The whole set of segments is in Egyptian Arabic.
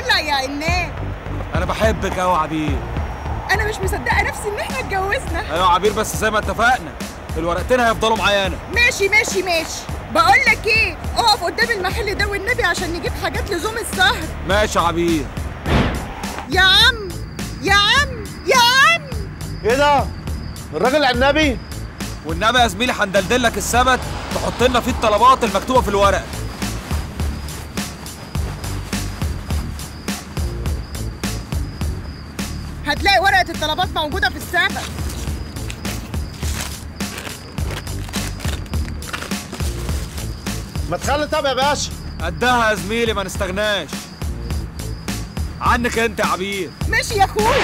ولع يا عناب انا بحبك قوي عبير انا مش مصدقه نفسي ان احنا اتجوزنا ايوه عبير بس زي ما اتفقنا الورقتين هيفضلوا معايا انا ماشي ماشي ماشي بقول لك ايه اقف قدام المحل ده والنبي عشان نجيب حاجات لزوم السهر ماشي يا عبير يا عم يا عم يا عم ايه ده؟ الراجل عنابي؟ والنبي يا زميلي هندلدل لك السبت تحط لنا فيه الطلبات المكتوبه في الورق هتلاقي ورقه الطلبات موجوده في السبت ما تخلي طب يا باشا قدها يا زميلي ما نستغناش عنك انت يا عبير ماشي يا اخويا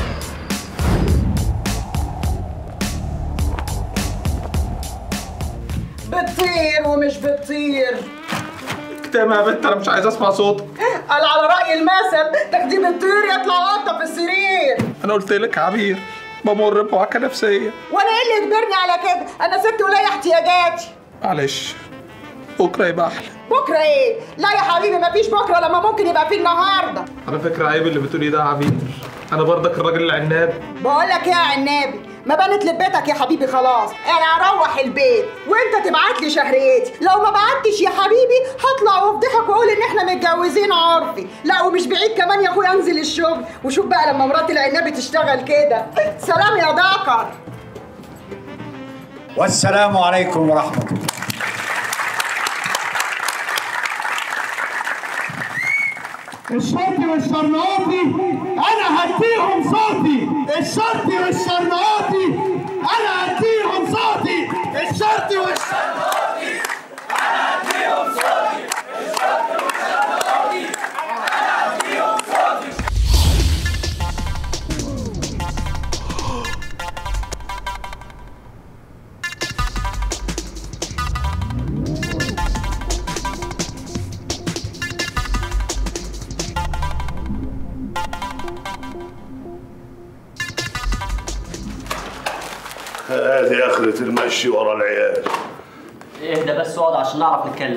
بتطير ومش بتطير اكتمها يا بنت انا مش عايز اسمع صوتك قال على رأي المثل تاخديه بتطير يطلع قطة في السرير انا قلت لك يا عبير بمر بوعكه نفسيه وانا ايه اللي يجبرني على كده انا ست ولاقي احتياجاتي معلش بكره يبقى احلى بكره ايه لا يا حبيبي مفيش بكره لما ممكن يبقى في النهارده على فكره عيب اللي بتقولي ده يا عبير انا برضك الراجل العناب بقول لك ايه يا عنابي ما بنت لبيتك يا حبيبي خلاص انا هروح البيت وانت تبعت لي شهريتي لو ما بعتش يا حبيبي هطلع وافضحك واقول ان احنا متجوزين عرفي لا ومش بعيد كمان يا اخويا انزل الشغل وشوف بقى لما مرات العنابي تشتغل كده سلام يا دكر والسلام عليكم ورحمة الله الشرطي والشرناطي انا هديهم صوتي الشرطي والشرناطي انا هديهم صوتي الشرطي والشرناطي هذه اخرة المشي ورا العيال اهدى بس اقعد عشان نعرف نتكلم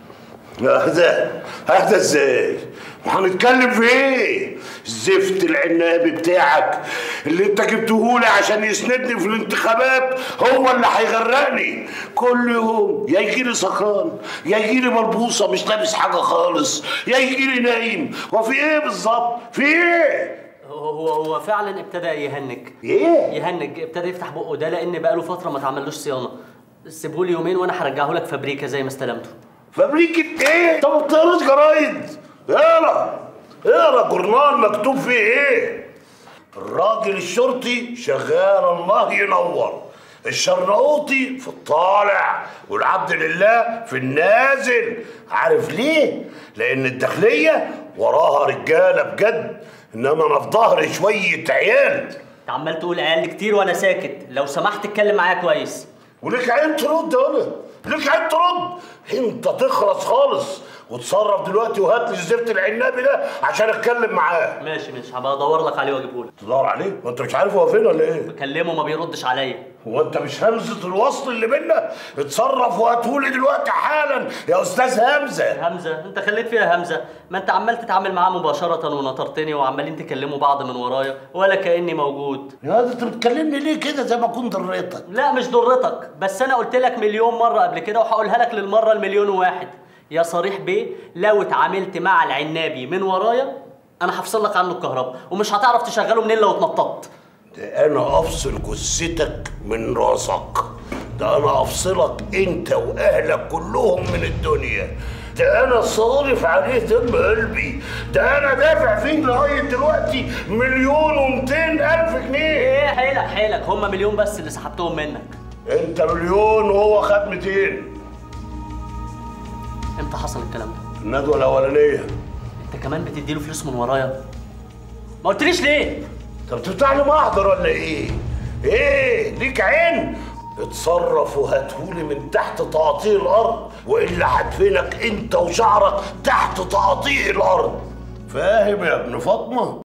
اهدى اهدى ازاي؟ وهنتكلم في ايه؟ زفت العنابي بتاعك اللي انت جبتهولي عشان يسندني في الانتخابات هو اللي هيغرقني كل يوم يا يجيلي سكران يا يجيلي ملبوسه مش لابس حاجه خالص يا يجيلي نايم وفي ايه بالظبط؟ في ايه؟ هو هو هو فعلا ابتدى يهنج ايه؟ يهنج ابتدى يفتح بقه ده لان بقاله فتره ما اتعملوش صيانه سيبهولي يومين وانا هرجعه لك فابريكا زي ما استلمته فابريكة ايه؟ انت ما بتقراش جرايد اقرا اقرا جورنال مكتوب فيه ايه؟ الراجل الشرطي شغال الله ينور الشرنقوطي في الطالع والعبد لله في النازل عارف ليه؟ لأن الداخلية وراها رجالة بجد إنما أنا في ظهري شوية عيال انت عمال تقول عيال كتير وانا ساكت لو سمحت اتكلم معايا كويس وليك عين ترد يا ولد ليك عين ترد انت تخلص خالص وتصرف دلوقتي وهات لي الزفت العنابي ده عشان اتكلم معاه ماشي ماشي هبقى ادور لك عليه واجيبه لك تدور عليه وانت مش عارف هو فين ولا ايه بكلمه ما بيردش عليا هو انت مش همزه الوصل اللي بينا اتصرف وهاتهولي دلوقتي حالا يا استاذ همزه همزه انت خليت فيها همزه ما انت عمال تتعامل معاه مباشره ونطرتني وعمالين تكلموا بعض من ورايا ولا كاني موجود يا ده انت بتكلمني ليه كده زي ما كنت ضريتك لا مش ضرتك بس انا قلت لك مليون مره قبل كده وهقولها لك للمره المليون وواحد يا صريح بيه لو اتعاملت مع العنابي من ورايا انا هفصل لك عنه الكهرباء ومش هتعرف تشغله منين لو اتنططت ده انا افصل جثتك من راسك ده انا افصلك انت واهلك كلهم من الدنيا ده انا صارف عليه دم قلبي ده انا دافع فيه لغايه دلوقتي مليون ومئتين الف جنيه ايه حيلك حيلك هم مليون بس اللي سحبتهم منك انت مليون وهو خد 200 امتى حصل الكلام ده الندوه الاولانيه انت كمان بتديله فلوس من ورايا ما قلتليش ليه انت بتفتح لي محضر ولا ايه؟ ايه؟ ليك عين؟ اتصرف وهاتهولي من تحت تقاطيع الارض والا هدفنك انت وشعرك تحت تقاطيع الارض فاهم يا ابن فاطمه؟